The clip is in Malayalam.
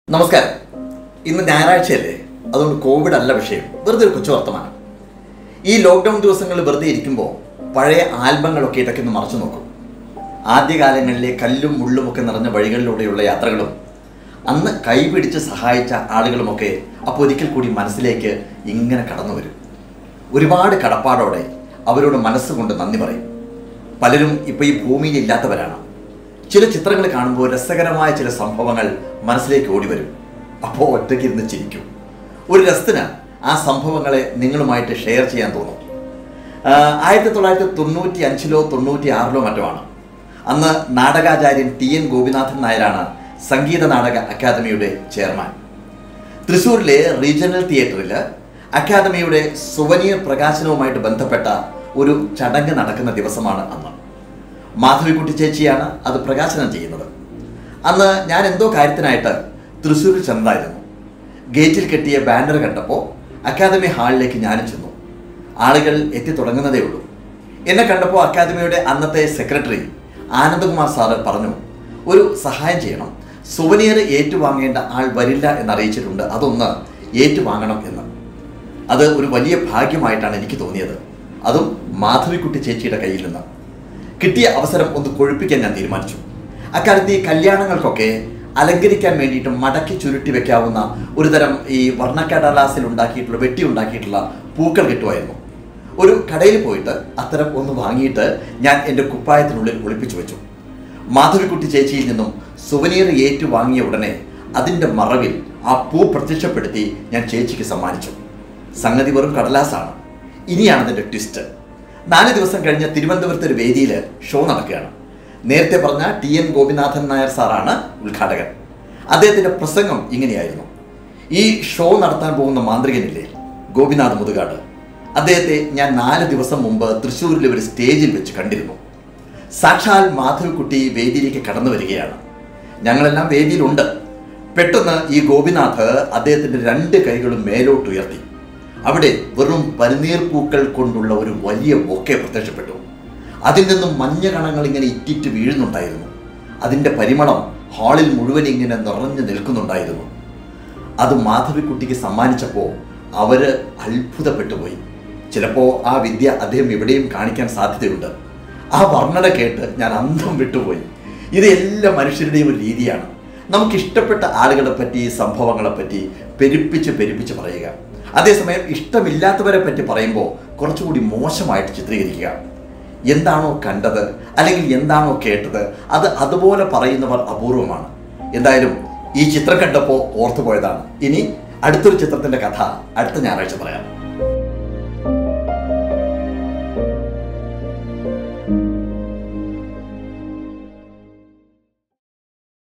നമസ്കാരം ഇന്ന് ഞായറാഴ്ചയല്ലേ അതുകൊണ്ട് കോവിഡ് അല്ല വിഷയം വെറുതെ ഒരു കൊച്ചു വർത്തമാനം ഈ ലോക്ക്ഡൗൺ ദിവസങ്ങളിൽ വെറുതെ ഇരിക്കുമ്പോൾ പഴയ ആൽബങ്ങളൊക്കെ ഇടയ്ക്ക് ഒന്ന് മറച്ചു നോക്കും ആദ്യകാലങ്ങളിലെ കല്ലും മുള്ളും ഒക്കെ നിറഞ്ഞ വഴികളിലൂടെയുള്ള യാത്രകളും അന്ന് കൈപിടിച്ച് സഹായിച്ച ആളുകളുമൊക്കെ അപ്പോൾ ഒരിക്കൽ കൂടി മനസ്സിലേക്ക് ഇങ്ങനെ കടന്നു വരും ഒരുപാട് കടപ്പാടോടെ അവരോട് മനസ്സുകൊണ്ട് നന്ദി പറയും പലരും ഇപ്പോൾ ഈ ഭൂമിയിൽ ഇല്ലാത്തവരാണ് ചില ചിത്രങ്ങൾ കാണുമ്പോൾ രസകരമായ ചില സംഭവങ്ങൾ മനസ്സിലേക്ക് ഓടി വരും അപ്പോൾ ഒറ്റയ്ക്ക് ഇരുന്ന് ചിരിക്കും ഒരു രസത്തിന് ആ സംഭവങ്ങളെ നിങ്ങളുമായിട്ട് ഷെയർ ചെയ്യാൻ തോന്നും ആഹ് ആയിരത്തി തൊള്ളായിരത്തി തൊണ്ണൂറ്റി അഞ്ചിലോ തൊണ്ണൂറ്റി ആറിലോ മറ്റോ ആണ് അന്ന് നാടകാചാര്യൻ ടി എൻ ഗോപിനാഥൻ നായരാണ് സംഗീത നാടക അക്കാദമിയുടെ ചെയർമാൻ തൃശ്ശൂരിലെ റീജിയണൽ തിയേറ്ററിൽ അക്കാദമിയുടെ സുവനീർ പ്രകാശനവുമായിട്ട് ബന്ധപ്പെട്ട ഒരു ചടങ്ങ് നടക്കുന്ന ദിവസമാണ് അന്ന് മാധവിക്കുട്ടി ചേച്ചിയാണ് അത് പ്രകാശനം ചെയ്യുന്നത് അന്ന് ഞാൻ എന്തോ കാര്യത്തിനായിട്ട് തൃശ്ശൂരിൽ ചെന്നതായിരുന്നു ഗേറ്റിൽ കെട്ടിയ ബാനർ കണ്ടപ്പോൾ അക്കാദമി ഹാളിലേക്ക് ഞാനും ചെന്നു ആളുകൾ എത്തി തുടങ്ങുന്നതേ ഉള്ളൂ എന്നെ കണ്ടപ്പോൾ അക്കാദമിയുടെ അന്നത്തെ സെക്രട്ടറി ആനന്ദകുമാർ സാറ് പറഞ്ഞു ഒരു സഹായം ചെയ്യണം സുവനീർ ഏറ്റുവാങ്ങേണ്ട ആൾ വരില്ല എന്നറിയിച്ചിട്ടുണ്ട് അതൊന്ന് ഏറ്റുവാങ്ങണം എന്ന് അത് ഒരു വലിയ ഭാഗ്യമായിട്ടാണ് എനിക്ക് തോന്നിയത് അതും മാധവിക്കുട്ടി ചേച്ചിയുടെ കയ്യിൽ നിന്ന് കിട്ടിയ അവസരം ഒന്ന് കൊഴുപ്പിക്കാൻ ഞാൻ തീരുമാനിച്ചു അക്കാലത്ത് ഈ കല്യാണങ്ങൾക്കൊക്കെ അലങ്കരിക്കാൻ വേണ്ടിയിട്ട് മടക്കി ചുരുട്ടി വെക്കാവുന്ന ഒരു തരം ഈ വർണ്ണക്കടലാസിൽ ഉണ്ടാക്കിയിട്ടുള്ള വെട്ടി ഉണ്ടാക്കിയിട്ടുള്ള പൂക്കൾ കിട്ടുമായിരുന്നു ഒരു കടയിൽ പോയിട്ട് അത്തരം ഒന്ന് വാങ്ങിയിട്ട് ഞാൻ എൻ്റെ കുപ്പായത്തിനുള്ളിൽ ഒളിപ്പിച്ചു വെച്ചു മാധവിക്കുട്ടി ചേച്ചിയിൽ നിന്നും സുവനീർ ഏറ്റു വാങ്ങിയ ഉടനെ അതിൻ്റെ മറവിൽ ആ പൂ പ്രത്യക്ഷപ്പെടുത്തി ഞാൻ ചേച്ചിക്ക് സമ്മാനിച്ചു സംഗതി വെറും കടലാസാണ് ഇനിയാണ് അതിൻ്റെ ട്വിസ്റ്റ് നാല് ദിവസം കഴിഞ്ഞ് തിരുവനന്തപുരത്ത് ഒരു വേദിയിൽ ഷോ നടക്കുകയാണ് നേരത്തെ പറഞ്ഞ ടി എൻ ഗോപിനാഥൻ നായർ സാറാണ് ഉദ്ഘാടകൻ അദ്ദേഹത്തിൻ്റെ പ്രസംഗം ഇങ്ങനെയായിരുന്നു ഈ ഷോ നടത്താൻ പോകുന്ന മാന്ത്രികനില്ലേ ഗോപിനാഥ് മുതുകാട് അദ്ദേഹത്തെ ഞാൻ നാല് ദിവസം മുമ്പ് തൃശ്ശൂരിലെ ഒരു സ്റ്റേജിൽ വെച്ച് കണ്ടിരുന്നു സാക്ഷാൽ മാധവിക്കുട്ടി വേദിയിലേക്ക് കടന്നു വരികയാണ് ഞങ്ങളെല്ലാം വേദിയിലുണ്ട് പെട്ടെന്ന് ഈ ഗോപിനാഥ് അദ്ദേഹത്തിൻ്റെ രണ്ട് കൈകളും മേലോട്ട് ഉയർത്തി അവിടെ വെറും പനിനീർ പൂക്കൾ കൊണ്ടുള്ള ഒരു വലിയ ബൊക്കെ പ്രത്യക്ഷപ്പെട്ടു അതിൽ നിന്നും മഞ്ഞ കണങ്ങൾ ഇങ്ങനെ ഇറ്റിറ്റ് വീഴുന്നുണ്ടായിരുന്നു അതിൻ്റെ പരിമളം ഹാളിൽ മുഴുവൻ ഇങ്ങനെ നിറഞ്ഞു നിൽക്കുന്നുണ്ടായിരുന്നു അത് മാധവിക്കുട്ടിക്ക് സമ്മാനിച്ചപ്പോൾ അവര് അത്ഭുതപ്പെട്ടു പോയി ചിലപ്പോൾ ആ വിദ്യ അദ്ദേഹം എവിടെയും കാണിക്കാൻ സാധ്യതയുണ്ട് ആ വർണ്ണന കേട്ട് ഞാൻ അന്തം വിട്ടുപോയി ഇത് എല്ലാ മനുഷ്യരുടെയും ഒരു രീതിയാണ് നമുക്ക് ഇഷ്ടപ്പെട്ട ആളുകളെ പറ്റി സംഭവങ്ങളെ പറ്റി പെരുപ്പിച്ച് പെരുപ്പിച്ച് പറയുക അതേസമയം ഇഷ്ടമില്ലാത്തവരെ പറ്റി പറയുമ്പോൾ കുറച്ചുകൂടി മോശമായിട്ട് ചിത്രീകരിക്കുക എന്താണോ കണ്ടത് അല്ലെങ്കിൽ എന്താണോ കേട്ടത് അത് അതുപോലെ പറയുന്നവർ അപൂർവമാണ് എന്തായാലും ഈ ചിത്രം കണ്ടപ്പോൾ ഓർത്തുപോയതാണ് ഇനി അടുത്തൊരു ചിത്രത്തിന്റെ കഥ അടുത്ത ഞായറാഴ്ച പറയാം